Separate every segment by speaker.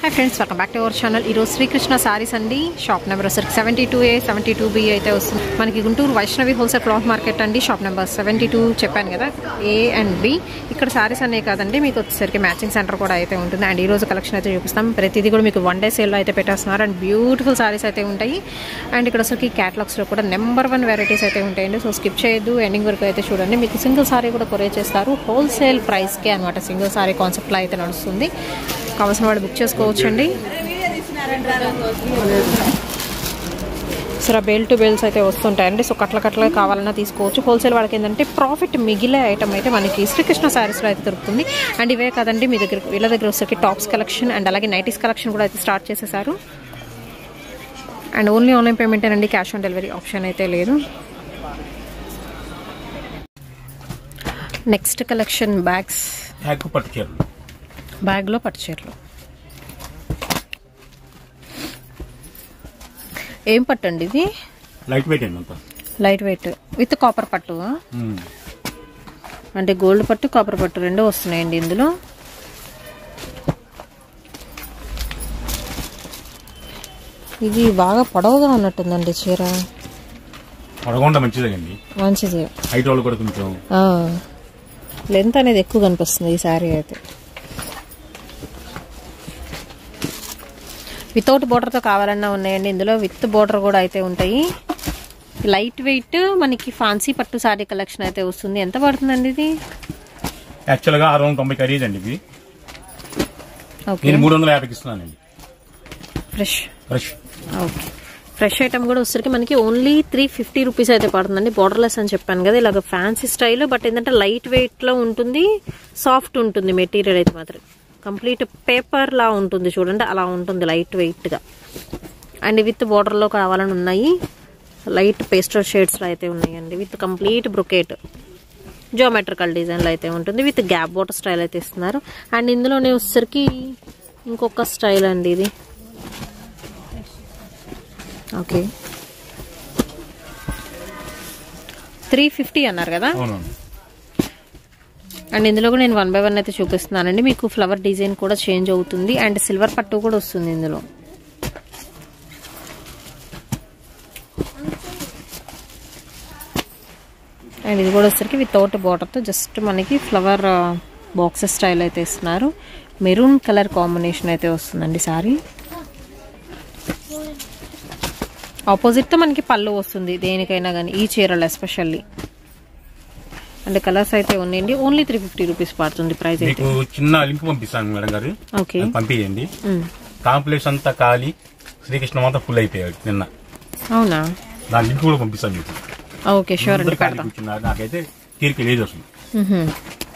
Speaker 1: Hi friends welcome back to our channel ఈరోజు శ్రీకృష్ణ సారీస్ అండి shop number వచ్చరికి seventy two A seventy two B అయితే వస్తుంది మనకి Guntur Vaishnavi wholesale cloth market అండి షాప్ నెంబర్ సెవెంటీ టూ చెప్పాను కదా ఏ అండ్ బి ఇక్కడ సారీస్ అనే కాదండి మీకు వచ్చేసరికి మ్యాచింగ్ సెంటర్ కూడా అయితే ఉంటుంది అండ్ ఈ రోజు కలెక్షన్ అయితే చూపిస్తాం ప్రతిదీ కూడా మీకు వన్ డే సేల్లో అయితే పెట్టేస్తున్నారు అండ్ బ్యూటిఫుల్ సారీస్ అయితే ఉంటాయి అండ్ ఇక్కడ వచ్చరికి క్యాటలాగ్స్లో కూడా నెంబర్ వన్ వెరైటీస్ అయితే ఉంటాయండి సో స్కిప్ చేయొద్దు ఎండింగ్ వరకు అయితే చూడండి మీకు సింగిల్ సారీ కూడా కొరే చేస్తారు హోల్సేల్ ప్రైస్కే అనమాట సింగిల్ సారీ కాన్సెప్ట్లో అయితే నడుస్తుంది కావాల్సిన వాళ్ళు బుక్ చేసుకోవచ్చండి సో బేల్ టు బేల్స్ అయితే వస్తుంటాయండి సో కట్ల కట్ల కావాలన్నా తీసుకోవచ్చు హోల్సేల్ వాళ్ళకి ఏంటంటే ప్రాఫిట్ మిగిలే ఐటమ్ అయితే మనకి శ్రీకృష్ణ శారీస్లో అయితే దొరుకుతుంది అండ్ ఇవే కాదండి మీ దగ్గర వీళ్ళ దగ్గర వచ్చేసరికి టాప్స్ కలెక్షన్ అండ్ అలాగే నైటీస్ కలెక్షన్ కూడా అయితే స్టార్ట్ చేసేసారు అండ్ ఓన్లీ ఆన్లైన్ పేమెంట్ అండి క్యాష్ ఆన్ డెలివరీ ఆప్షన్ అయితే లేదు నెక్స్ట్ కలెక్షన్ బ్యాగ్స్
Speaker 2: హ్యాక్ పట్టు చీరలు
Speaker 1: బ్యాగ్లో పట్టు చీరలు ఏం పట్టు అండి ఇది
Speaker 2: లైట్ వెయిట్ అండి అంతా
Speaker 1: లైట్ వెయిట్ విత్ కాపర్ పట్టు
Speaker 2: ఉమ్.
Speaker 1: అంటే గోల్డ్ పట్టు కాపర్ పట్టు రెండు వస్తున్నాయండి ఇందులో ఇది బాగా పొడవుగా ఉన్నట్టుందండి చీర
Speaker 2: పొడగొండ మంచిదే అండి
Speaker 1: మంచిది
Speaker 2: హైట్ వాళ్ళు కూడా కొంచెం
Speaker 1: లెంత్ అనేది ఎక్కువ కనిపిస్తుంది ఈ శారీ అయితే వితౌట్ బోర్డర్తో కావాలన్నా ఉన్నాయండి ఇందులో విత్ బోర్డర్ కూడా అయితే ఉంటాయి లైట్ వెయిట్ మనకి ఫాన్సీ పట్టు శారీ కలెక్షన్ అయితే వస్తుంది ఎంత పడుతుందండి ఇది
Speaker 2: యాక్చువల్గా ఆరు వందల తొంభై ఖరీదు అండి ఇది
Speaker 1: ఓకే
Speaker 2: నేను మూడు వందల యాభైకి ఇస్తున్నానండి
Speaker 1: fresh
Speaker 2: fresh
Speaker 1: okay fresh item కూడా వచ్చేసరికి మనకి ఓన్లీ త్రీ ఫిఫ్టీ రూపీస్ అయితే పడుతుందండి బోర్డర్లెస్ అని చెప్పాను కదా ఇలాగ ఫ్యాన్సీ స్టైల్ బట్ ఏంటంటే లైట్ వెయిట్ లో ఉంటుంది సాఫ్ట్ ఉంటుంది మెటీరియల్ అయితే మాత్రం కంప్లీట్ పేపర్ లా ఉంటుంది చూడండి అలా ఉంటుంది లైట్ వెయిట్ గా అండ్ విత్ బోర్డర్ లో కావాలని ఉన్నాయి లైట్ పేస్టల్ షేడ్స్ లో అయితే ఉన్నాయండి with complete brocade geometrical design లో అయితే ఉంటుంది విత్ గ్యాప్ బోటర్ స్టైల్ అయితే ఇస్తున్నారు అండ్ ఇందులోనే వచ్చేసరికి ఇంకొక స్టైల్ అండి ఇది ఓకే త్రీ ఫిఫ్టీ అన్నారు కదా
Speaker 2: అవునండి
Speaker 1: అండ్ ఇందులో కూడా నేను వన్ బై వన్ అయితే చూపిస్తున్నానండి మీకు ఫ్లవర్ డిజైన్ కూడా చేంజ్ అవుతుంది అండ్ సిల్వర్ పట్టు కూడా వస్తుంది ఇందులో అండ్ ఇది కూడా వచ్చేసరికి వితౌట్ బార్డర్తో జస్ట్ మనకి ఫ్లవర్ బాక్సెస్ స్టైల్ అయితే ఇస్తున్నారు మెరూన్ కలర్ కాంబినేషన్ అయితే వస్తుందండి సారీ ఆపోజిట్ తో మనకి పళ్ళు వస్తుంది దేనికైనా కానీ ఈ చీరలు ఎస్పెషల్లీ అంటే కలర్స్ అయితే ఉన్నాయండి ఓన్లీ త్రీ ఫిఫ్టీ రూపీస్ పడుతుంది ప్రైస్ అయితే
Speaker 2: మీకు చిన్న లింక్ పంపిస్తాను మేడం గారు
Speaker 1: ఓకే
Speaker 2: అది పంపించండి కాంప్లెక్స్ అంతా ఖాళీ శ్రీకృష్ణ అంతా ఫుల్ అయిపోయాడు నిన్న
Speaker 1: అవునా
Speaker 2: దాని లింక్ కూడా పంపిస్తాను మీకు
Speaker 1: ఓకే షూర్ అండి
Speaker 2: అందరూ ఖాళీ
Speaker 1: పెడతాం
Speaker 2: కూర్చున్నారు నాకైతే తీరిక లేదు అసలు
Speaker 1: మ్మ్హమ్.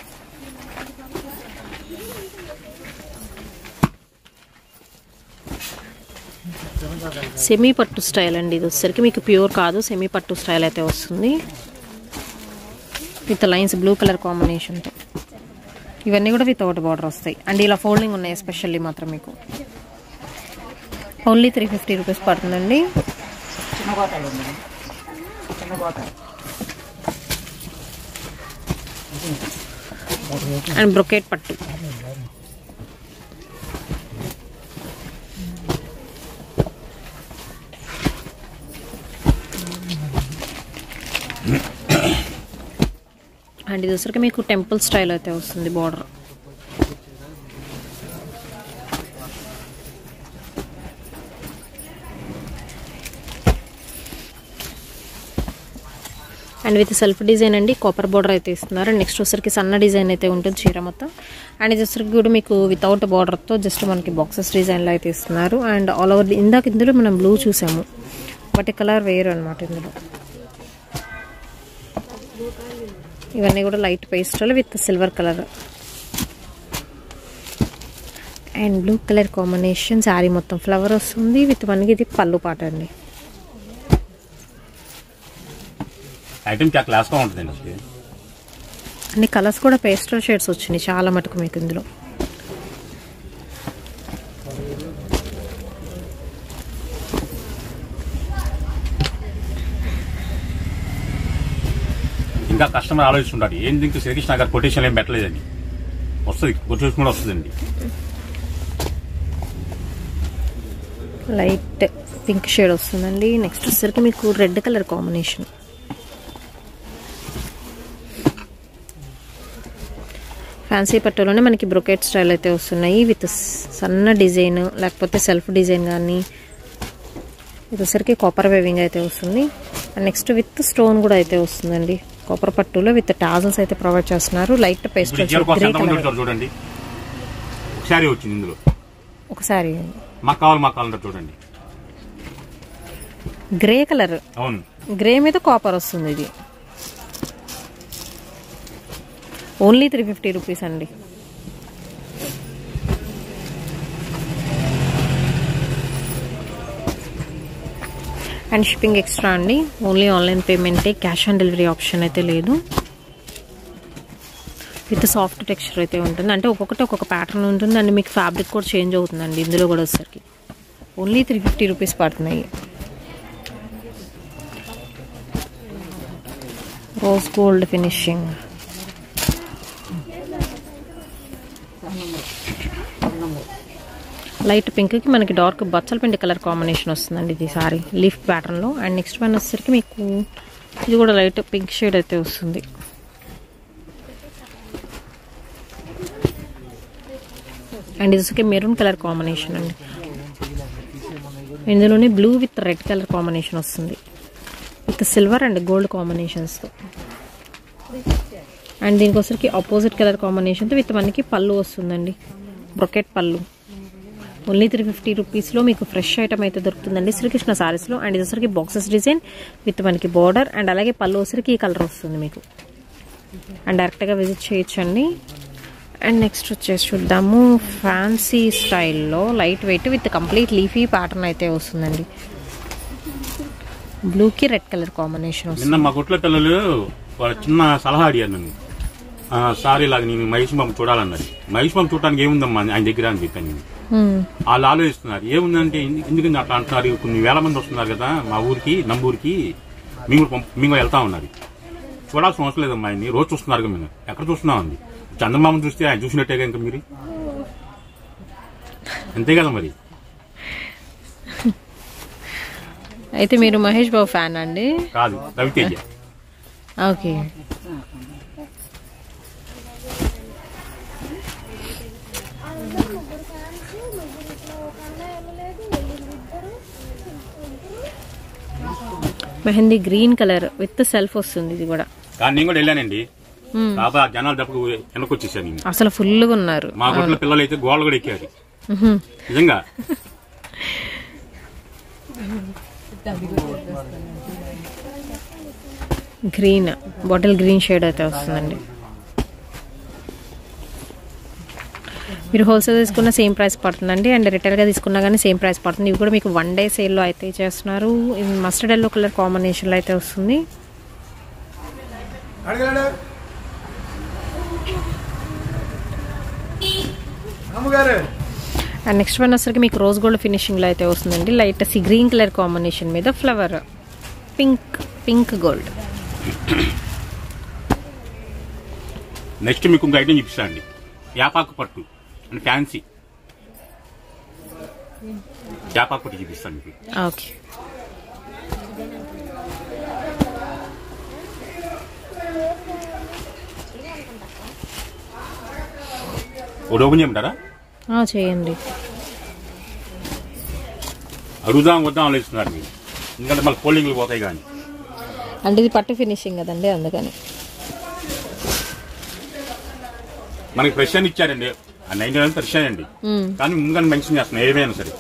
Speaker 1: సెమీ పట్టు స్టైల్ అండి ఇది వచ్చేసరికి మీకు ప్యూర్ కాదు సెమీ పట్టు స్టైల్ అయితే వస్తుంది విత్ లైన్స్ బ్లూ కలర్ కాంబినేషన్తో ఇవన్నీ కూడా వితౌట్ బార్డర్ వస్తాయి అండ్ ఇలా ఫోల్డింగ్ ఉన్నాయి ఎస్పెషల్లీ మాత్రం మీకు ఓన్లీ త్రీ ఫిఫ్టీ రూపీస్ పడుతుందండి అండ్ బ్రొకేట్ పట్టు అండ్ ఇది వచ్చరికి మీకు టెంపుల్ స్టైల్ అయితే వస్తుంది border and with self design అండి కాపర్ బార్డర్ అయితే ఇస్తున్నారు నెక్స్ట్ వచ్చరికి సన్న డిజైన్ అయితే ఉంటుంది చీర మొత్తం అండ్ ఇది వచ్చరికి కూడా మీకు వితౌట్ బార్డర్తో జస్ట్ మనకి బాక్సెస్ డిజైన్లో అయితే ఇస్తున్నారు అండ్ ఆల్ ఓవర్ ఇందాక ఇందులో మనం బ్లూ చూసాము బట్ కలర్ వేరు అనమాట ఇందులో ఇవన్నీ కూడా light pastel with silver colour and blue colour combination saree మొత్తం ఫ్లవర్ వస్తుంది విత్ మనకి ఇది పళ్ళు పాట అండి
Speaker 2: ఐటమ్ చాలా క్లాస్గా ఉంటుందండి అసలు
Speaker 1: అన్ని కలర్స్ కూడా పేస్టల్ షేడ్స్ వచ్చినాయి చాలా మటుకు మీకు ఇందులో
Speaker 2: ఇంకా కస్టమర్ ఆలోచిస్తుంటాడు ఏంటి ఇంకా శ్రీకృష్ణ గారు కొటేషన్ ఏం పెట్టలేదని వస్తుంది కొటేషన్ కూడా వస్తుందండి
Speaker 1: లైట్ పింక్ షేడ్ వస్తుందండి నెక్స్ట్ వచ్చేసరికి మీకు రెడ్ కలర్ కాంబినేషన్ ఫ్యాన్సీ పట్టులోనే మనకి బ్రొకెట్ స్టైల్ అయితే వస్తున్నాయి విత్ సన్న డిజైన్ లేకపోతే సెల్ఫ్ డిజైన్ కానీ ఇది వచ్చరికి కాపర్ వేవింగ్ అయితే వస్తుంది అండ్ నెక్స్ట్ విత్ స్టోన్ కూడా అయితే వస్తుందండి కాపర్ పట్టులో విత్ టాజల్స్ అయితే ప్రొవైడ్ చేస్తున్నారు లైట్
Speaker 2: ఇప్పుడు
Speaker 1: పేస్టల్
Speaker 2: ఈ చీర కోసం
Speaker 1: గ్రే
Speaker 2: ఎంతమంది
Speaker 1: కలర్
Speaker 2: ఉంటారు చూడండి ఒకసారి వచ్చింది ఇందులో
Speaker 1: ఒకసారి
Speaker 2: మాకు కావాలి మాకు కావాలంటారు చూడండి
Speaker 1: గ్రే కలర్
Speaker 2: అవును
Speaker 1: గ్రే మీద కాపర్ వస్తుంది ఇది ఓన్లీ త్రీ ఫిఫ్టీ రూపీస్ అండి అండ్ షిప్పింగ్ ఎక్స్ట్రా అండి ఓన్లీ ఆన్లైన్ పేమెంటే క్యాష్ ఆన్ డెలివరీ ఆప్షన్ అయితే లేదు విత్ సాఫ్ట్ టెక్స్చర్ అయితే ఉంటుంది అంటే ఒక్కొక్కటి ఒక్కొక్క ప్యాటర్న్ ఉంటుంది అండ్ మీకు ఫ్యాబ్రిక్ కూడా చేంజ్ అవుతుందండి ఇందులో కూడా వచ్చేసరికి ఓన్లీ త్రీ ఫిఫ్టీ రూపీస్ పడుతున్నాయి రోజ్ గోల్డ్ ఫినిషింగ్ లైట్ పింక్కి మనకి డార్క్ బచ్చల పిండి కలర్ కాంబినేషన్ వస్తుందండి ఇది సారీ లీఫ్ ప్యాటర్న్లో అండ్ నెక్స్ట్ వన్ వచ్చేసరికి మీకు ఇది కూడా లైట్ పింక్ షేడ్ అయితే వస్తుంది అండ్ ఇది వచ్చేసరికి మెరూన్ కలర్ కాంబినేషన్ అండి ఇందులోనే blue with red colour combination వస్తుంది విత్ సిల్వర్ అండ్ గోల్డ్ కాంబినేషన్స్తో అండ్ దీనికోసరికి ఆపోజిట్ కలర్ కాంబినేషన్తో విత్ మనకి పళ్ళు వస్తుందండి బ్రొకెట్ పళ్ళు ఓన్లీ త్రీ ఫిఫ్టీ రూపీస్లో మీకు ఫ్రెష్ ఐటమ్ అయితే దొరుకుతుందండి శ్రీకృష్ణ సారీస్లో అండ్ ఇది వచ్చరికి బాక్సెస్ డిజైన్ విత్ మనకి బార్డర్ అండ్ అలాగే పళ్ళు వచ్చరికి ఈ కలర్ వస్తుంది మీకు అండ్ డైరెక్ట్గా విజిట్ చేయొచ్చండి అండ్ నెక్స్ట్ వచ్చేసి చూద్దాము ఫ్యాన్సీ స్టైల్లో light weight with complete leafy pattern అయితే వస్తుందండి బ్లూకి రెడ్ కలర్ కాంబినేషన్ వస్తుంది
Speaker 2: నిన్న మా గుట్ల పిల్లలు వాళ్ళ చిన్న సలహా అడిగారు నన్ను ఆ, సార్ ఇలాగ నేను మహేష్ బాబు చూడాలన్నది మహేష్ బాబు చూడడానికి ఏముందమ్మా ఆయన దగ్గర అని చెప్పాను నేను
Speaker 1: Hmm.
Speaker 2: వాళ్ళు ఆలోచిస్తున్నారు ఏముందంటే ఎందు- ఎందుకని అట్లా అంటున్నారు కొన్ని వేల మంది వస్తున్నారు కదా మా ఊరికి నంబూరికి మేము కూడా పంప- మేము కూడా వెళ్తా ఉన్నారు చూడాల్సిన అవసరం లేదమ్మా ఆయన్ని రోజు చూస్తున్నారు కదా మేము ఎక్కడ చూస్తున్నాం అంది చంద్రబాబు చూస్తే ఆయన చూసినట్టేగా ఇంకా మీరు అంతే కదా మరి
Speaker 1: అయితే మీరు మహేష్ బాబు ఫ్యాన్ అండి
Speaker 2: కాదు Raviteja
Speaker 1: okay mehndi green colour with self వస్తుంది ఇది కూడా
Speaker 2: కానీ నేను కూడా వెళ్ళానండి
Speaker 1: మ్మ్.
Speaker 2: కాకపోతే ఆ జనాలు దెబ్బకు వెనక్కి వచ్చేసాను నేను
Speaker 1: అసలు ఫుల్గా ఉన్నారు
Speaker 2: మా గుట్ల పిల్లలు అయితే గోడలు కూడా ఎక్కారు
Speaker 1: మ్హూ.
Speaker 2: నిజంగా
Speaker 1: గ్రీన్ బాటిల్ గ్రీన్ షేడ్ అయితే వస్తుందండి మీరు హోల్సేల్ తీసుకున్న సేమ్ ప్రైస్ పడుతుందండి అండ్ రిటైల్గా తీసుకున్నా కానీ సేమ్ ప్రైస్ పడుతుంది ఇవి కూడా మీకు వన్ డే సేల్లో అయితే చేస్తున్నారు మస్టర్డ్ ఎల్లో కలర్ కాంబినేషన్లో అయితే వస్తుంది
Speaker 3: అడగలడు అమ్మగారు
Speaker 1: అండ్ నెక్స్ట్ వన్ వచ్చరికి మీకు రోజ్ గోల్డ్ ఫినిషింగ్లో అయితే వస్తుందండి light sea green colour combination మీద flower pink pink gold
Speaker 2: next మీకు ఇంకో ఐటమ్ చూపిస్తా అండి యాపాకు పట్టు అంటే ఫ్యాన్సీ యాపాకు పట్టు చూపిస్తాను మీకు
Speaker 1: ఓకే
Speaker 2: ఒకటి ఓపెన్ చేయమంటారా
Speaker 1: చేయండి
Speaker 2: అడుగుదాం వద్దాం ఆలోచిస్తున్నారు మీరు ఎందుకంటే మళ్ళీ ఫోల్డింగ్లు పోతాయి కానీ
Speaker 1: అంటే ఇది పట్టు ఫినిషింగ్ కదండి అందుకని
Speaker 2: మనకి ఫ్రెష్ అని ఇచ్చారండి ఆ నైన్టీ నైన్ ఫ్రెష్ అండి
Speaker 1: మ్మ్.
Speaker 2: కానీ ముందుగా మెన్షన్ చేస్తున్నాం ఏమైనా సరే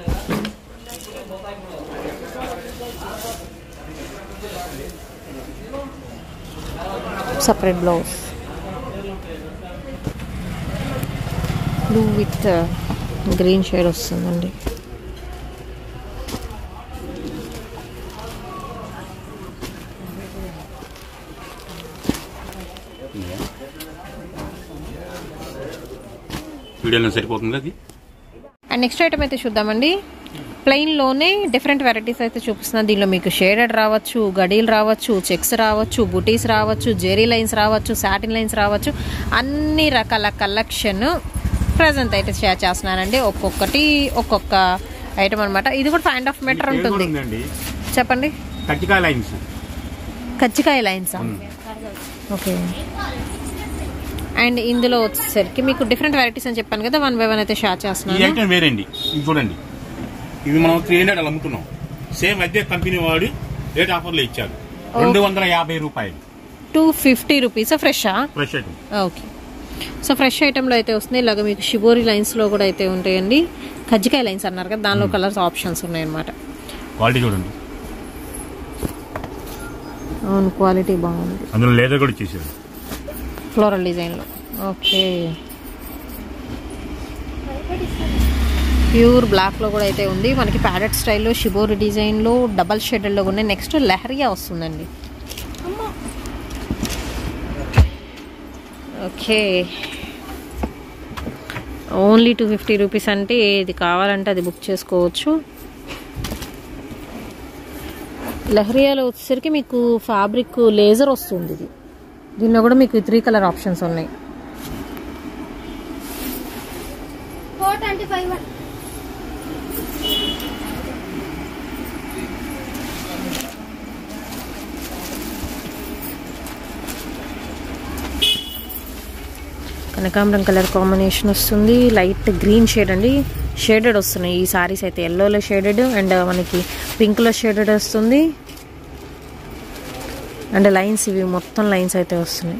Speaker 1: separate blouse blue with green shade వస్తుందండి
Speaker 2: వీడియోలో సరిపోతుంది అది
Speaker 1: అండ్ నెక్స్ట్ ఐటమ్ అయితే చూద్దామండి ప్లెయిన్లోనే డిఫరెంట్ వెరైటీస్ అయితే చూపిస్తున్నాను దీనిలో మీకు షేడెడ్ రావచ్చు గడీలు రావచ్చు చెక్స్ రావచ్చు బుటీస్ రావచ్చు జెరీ లైన్స్ రావచ్చు సాటిన్ లైన్స్ రావచ్చు అన్ని రకాల కలెక్షన్ ప్రజెంట్ అయితే షేర్ చేస్తున్నానండి ఒక్కొక్కటి ఒక్కొక్క ఐటమ్ అనమాట ఇది కూడా ఫైవ్ అండ్ హాఫ్ మీటర్
Speaker 2: ఈ పేరు కూడా
Speaker 1: ఉంటుంది
Speaker 2: ఉందండి
Speaker 1: చెప్పండి
Speaker 2: కజ్జికాయ లైన్స్
Speaker 1: కజ్జికాయ లైన్సా
Speaker 2: ఉమ్.
Speaker 1: ఓకే అండ్ ఇందులో వచ్చేసరికి మీకు డిఫరెంట్ వెరైటీస్ అని చెప్పాను కదా వన్ బై వన్ అయితే షేర్
Speaker 2: ఈ
Speaker 1: చేస్తున్నాను
Speaker 2: ఐటమ్ వేరండి ఇది చూడండి ఇవి మనం త్రీ హండ్రెడ్ అలా అమ్ముతున్నాం సేమ్ అదే కంపెనీ వాడు రేట్ ఆఫర్లో ఇచ్చారు రెండు వందల యాభై రూపాయలు
Speaker 1: టూ ఫిఫ్టీ రూపీస్ ఫ్రెషా
Speaker 2: fresh item
Speaker 1: okay so fresh ఐటెంలో అయితే వస్తుంది ఇలాగ మీకు షిబోరి లైన్స్లో కూడా అయితే ఉంటాయండి కజ్జికాయ లైన్స్ అన్నారు కదా దానిలో కలర్స్ ఆప్షన్స్ ఉన్నాయన్నమాట
Speaker 2: క్వాలిటీ చూడండి
Speaker 1: అవును క్వాలిటీ బాగుంది
Speaker 2: అందులో లేదర్ కూడా ఇచ్చేసారు
Speaker 1: ఫ్లోరల్ డిజైన్లో ఓకే ప్యూర్ బ్లాక్లో కూడా అయితే ఉంది మనకి ప్యాడెట్ స్టైల్లో షిబోరి డిజైన్లో డబల్ షెడ్లో ఉన్నాయి నెక్స్ట్ లెహరియా వస్తుందండి okay only two fifty rupees అంటే ఏది కావాలంటే అది బుక్ చేసుకోవచ్చు లెహరియాలో వచ్చేసరికి మీకు ఫ్యాబ్రిక్ లేజర్ వస్తుంది ఇది దీనిలో కూడా మీకు త్రీ కలర్ ఆప్షన్స్ ఉన్నాయి
Speaker 3: ఫోర్ ట్వంటీ ఫైవ్
Speaker 1: కనకాంబరం కలర్ కాంబినేషన్ వస్తుంది లైట్ గ్రీన్ షేడ్ అండి షేడెడ్ వస్తున్నాయి ఈ సారీస్ అయితే ఎల్లోలో షేడెడ్ అండ్ మనకి పింక్లో షేడెడ్ వస్తుంది అండ్ లైన్స్ ఇవి మొత్తం లైన్స్ అయితే వస్తున్నాయి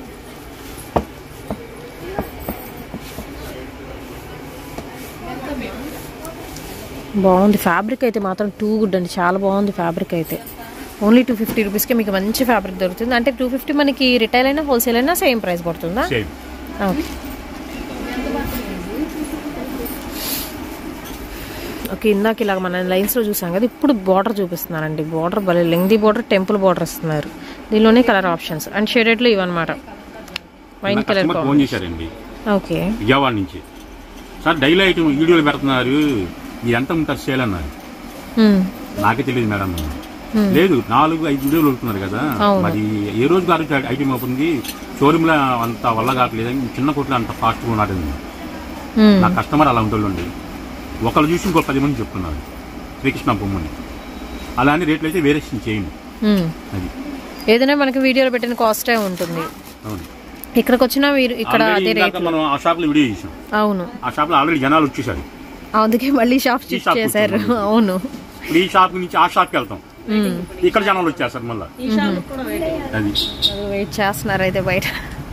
Speaker 1: బాగుంది ఫ్యాబ్రిక్ అయితే మాత్రం టూ గుడ్ అండి చాలా బాగుంది ఫ్యాబ్రిక్ అయితే ఓన్లీ టూ ఫిఫ్టీ రూపీస్కి మీకు మంచి ఫ్యాబ్రిక్ దొరుకుతుంది అంటే టూ ఫిఫ్టీ మనకి రిటైల్ అయినా హోల్సేల్ అయినా సేమ్ ప్రైస్ పడుతుందా
Speaker 2: సేమ్
Speaker 1: ఓకే ఓకే ఇందాక ఇలాగ మన లైన్స్లో చూసాం కదా ఇప్పుడు బార్డర్ చూపిస్తున్నారండి బార్డర్ భలే లెంగ్దీ బార్డర్ టెంపుల్ బార్డర్ ఇస్తున్నారు దీనిలోనే కలర్ ఆప్షన్స్ అండ్ షేడెడ్లో ఇవన్నమాట వైన్ కలర్
Speaker 2: కస్టమర్ ఫోన్ చేశారండి
Speaker 1: ఓకే
Speaker 2: విజయవాడ నుంచి సార్ డైలీ ఐటమ్ వీడియోలు పెడుతున్నారు మీరు ఎంత ఉంటారు సేల్ అన్నారు
Speaker 1: మ్మ్.
Speaker 2: నాకే తెలియదు మేడం లేదు నాలుగు ఐదు వీడియోలు వెళ్తున్నారు కదా
Speaker 1: అవును.
Speaker 2: మరి ఏ రోజు గారు ఐటమ్ అవుతుంది షోరూమ్ లో అంత వల్ల కావట్లేదు చిన్న కొట్లో అంత ఫాస్ట్ గా ఉన్నాడు
Speaker 1: మ్మ్.
Speaker 2: నా కస్టమర్ అలా ఉంటుండండి ఒకళ్ళు చూసి ఇంకో పది మంది చెప్తున్నారు శ్రీకృష్ణ బొమ్మని అలా అని రేట్లు అయితే వేరియేషన్ చేయండి
Speaker 1: మ్మ్.
Speaker 2: అది
Speaker 1: ఏదైనా మనకి వీడియోలో పెట్టిన కాస్టే ఉంటుంది
Speaker 2: అవును
Speaker 1: ఇక్కడికి వచ్చినా మీరు ఇక్కడ
Speaker 2: Already
Speaker 1: అదే
Speaker 2: ఇందాక
Speaker 1: రేట్
Speaker 2: మనం ఆ షాప్ లో వీడియో చేసాం
Speaker 1: అవును
Speaker 2: ఆ షాప్ లో ఆల్రెడీ జనాలు వచ్చేసారు
Speaker 1: అందుకే మళ్ళీ షాప్
Speaker 2: ఈ
Speaker 1: షిఫ్ట్
Speaker 2: షాప్
Speaker 1: చేశారు
Speaker 2: కూర్చోండి.
Speaker 1: అవును
Speaker 2: ఇప్పుడు ఈ షాప్ నుంచి ఆ షాప్కి వెళ్తాం
Speaker 1: మ్మ్.
Speaker 2: ఇక్కడ జనాలు వచ్చేస్తారు మళ్ళీ అది
Speaker 1: వెయిట్ చేస్తున్నారు అయితే బయట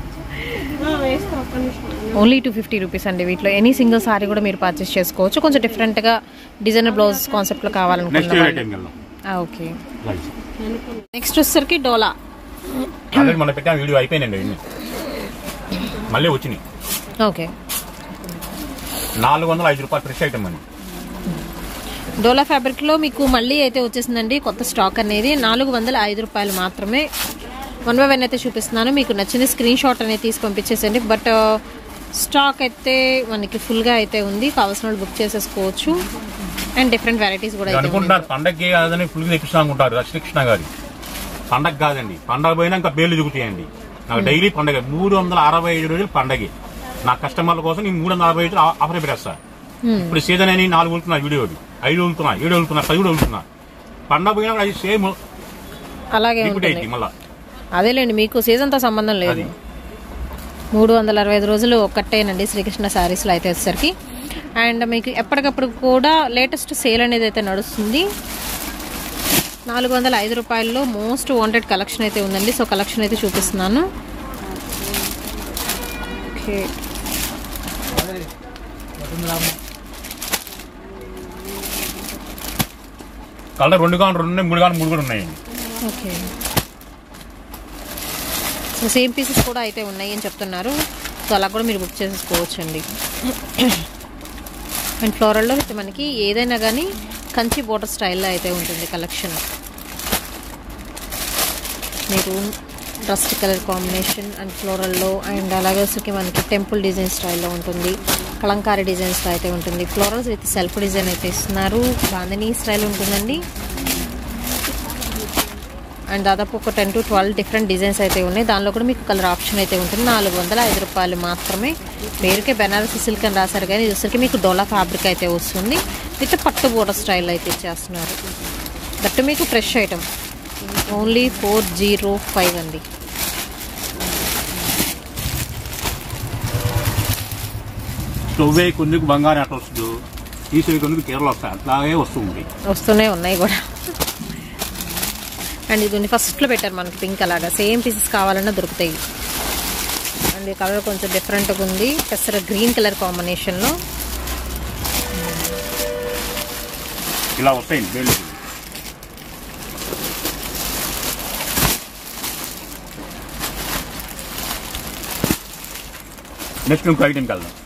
Speaker 1: ఓన్లీ టూ ఫిఫ్టీ రూపీస్ అండి వీటిలో ఎనీ సింగిల్ సారీ కూడా మీరు పర్చేస్ చేసుకోవచ్చు కొంచెం డిఫరెంట్గా డిజైనర్ బ్లౌజ్ కాన్సెప్ట్లో
Speaker 2: నెక్స్ట్
Speaker 1: కావాలనుకుంటున్న
Speaker 2: ఇయర్
Speaker 1: వాళ్ళు.
Speaker 2: టైంకి వెళ్దాం
Speaker 1: ఓకే
Speaker 2: రైట్.
Speaker 1: నెక్స్ట్ వచ్చేసరికి డోలా
Speaker 2: ఆల్రెడీ మనం పెట్టిన వీడియో అయిపోయినండి ఇవన్నీ మళ్ళీ వచ్చినాయి
Speaker 1: ఓకే
Speaker 2: నాలుగు వందల ఐదు రూపాయలు ఫ్రెష్ ఐటమ్ అని
Speaker 1: డోలా ఫ్యాబ్రిక్లో మీకు మళ్ళీ అయితే వచ్చేసిందండి కొత్త స్టాక్ అనేది నాలుగు వందల ఐదు రూపాయలు మాత్రమే వన్ బై వన్ అయితే చూపిస్తున్నాను మీకు నచ్చిన స్క్రీన్ షాట్ అనేది తీసి పంపించేసండి బట్ స్టాక్ అయితే మనకి ఫుల్గా అయితే ఉంది కావాల్సిన వాళ్ళు బుక్ చేసేసుకోవచ్చు అండ్ డిఫరెంట్ వెరైటీస్ కూడా అయితే ఉన్నాయి
Speaker 2: అనుకుంటున్నారు పండగకి కాదని ఫుల్ తెప్పిస్తా అనుకుంటారు శ్రీకృష్ణ గారి పండగ కాదండి పండగ పోయినా ఇంకా పేర్లు దిగుతాయండి నాకు డైలీ పండగ మూడు వందల అరవై ఐదు రోజులు పండగే నా కస్టమర్ల కోసం నేను మూడు వందల అరవై ఐదు ఆ- ఆఫర్ పెట్టేస్తా ఇప్పుడు సీజన్ అని నాలుగు వెళ్తున్నా వీడియోలు ఐదు వెళ్తున్నా ఏడు వెళ్తున్నా పది కూడా వెళ్తున్నా పండగ పోయినా కూడా అది సేమ్
Speaker 1: అలాగే
Speaker 2: రిపీట్
Speaker 1: ఉంటుంది
Speaker 2: అయింది మళ్ళా
Speaker 1: అదేలేండి మీకు సీజన్తో సంబంధం లేదు
Speaker 2: అది.
Speaker 1: మూడు వందల అరవై ఐదు రోజులు ఒక్కటేనండి శ్రీకృష్ణ శారీస్లో అయితే వచ్చేసరికి అండ్ మీకు ఎప్పటికప్పుడు కూడా లేటెస్ట్ సేల్ అనేది అయితే నడుస్తుంది నాలుగు వందల ఐదు రూపాయల్లో మోస్ట్ వాంటెడ్ కలెక్షన్ అయితే ఉందండి సో కలెక్షన్ అయితే చూపిస్తున్నాను ఓకే
Speaker 2: కలర్ రెండు కానీ రెండు ఉన్నాయి మూడు కానీ మూడు కూడా ఉన్నాయండి
Speaker 1: ఓకే సో సేమ్ పీసెస్ కూడా అయితే ఉన్నాయి అని చెప్తున్నారు సో అలా కూడా మీరు బుక్ చేసేసుకోవచ్చు అండి అండ్ ఫ్లోరల్లో అయితే మనకి ఏదైనా కానీ కంచి బోర్డర్ స్టైల్లో అయితే ఉంటుంది కలెక్షన్ మీరు రస్ట్ కలర్ కాంబినేషన్ అండ్ ఫ్లోరల్లో అండ్ అలాగే వచ్చరికి మనకి టెంపుల్ డిజైన్ స్టైల్లో ఉంటుంది కలంకారీ డిజైన్స్లో అయితే ఉంటుంది ఫ్లోరల్స్ విత్ సెల్ఫ్ డిజైన్ అయితే ఇస్తున్నారు బాందని స్టైల్ ఉంటుందండి అండ్ దాదాపు ఒక ten to twelve different designs అయితే ఉన్నాయి దానిలో కూడా మీకు కలర్ ఆప్షన్ అయితే ఉంటుంది నాలుగు వందల ఐదు రూపాయలు మాత్రమే పేరుకే బెనారసి సిల్క్ అని రాశారు కానీ ఇది వచ్చరికి మీకు డోలా ఫ్యాబ్రిక్ అయితే వస్తుంది విత్ పట్టు బోర్డర్ స్టైల్ అయితే ఇచ్చేస్తున్నారు దట్టు మీకు fresh item only four zero five అండి
Speaker 2: స్టవ్ కొందుకు బంగారం ఎట్లా వస్తుందో తీసే కొందుకు కేరళ వస్తాయి అట్లాగే వస్తుంది
Speaker 1: వస్తూనే ఉన్నాయి కూడా అండ్ ఇది ఫస్ట్లో పెట్టారు మనకి పింక్ అలాగా సేమ్ పీసెస్ కావాలన్నా దొరుకుతాయి అండ్ ఈ కలర్ కొంచెం డిఫరెంట్గా ఉంది పెసర గ్రీన్ కలర్ కాంబినేషన్లో
Speaker 2: ఇలా వస్తాయి వేళ్ళు నెక్స్ట్ ఇంకో ఐటెంకి వెళ్దాం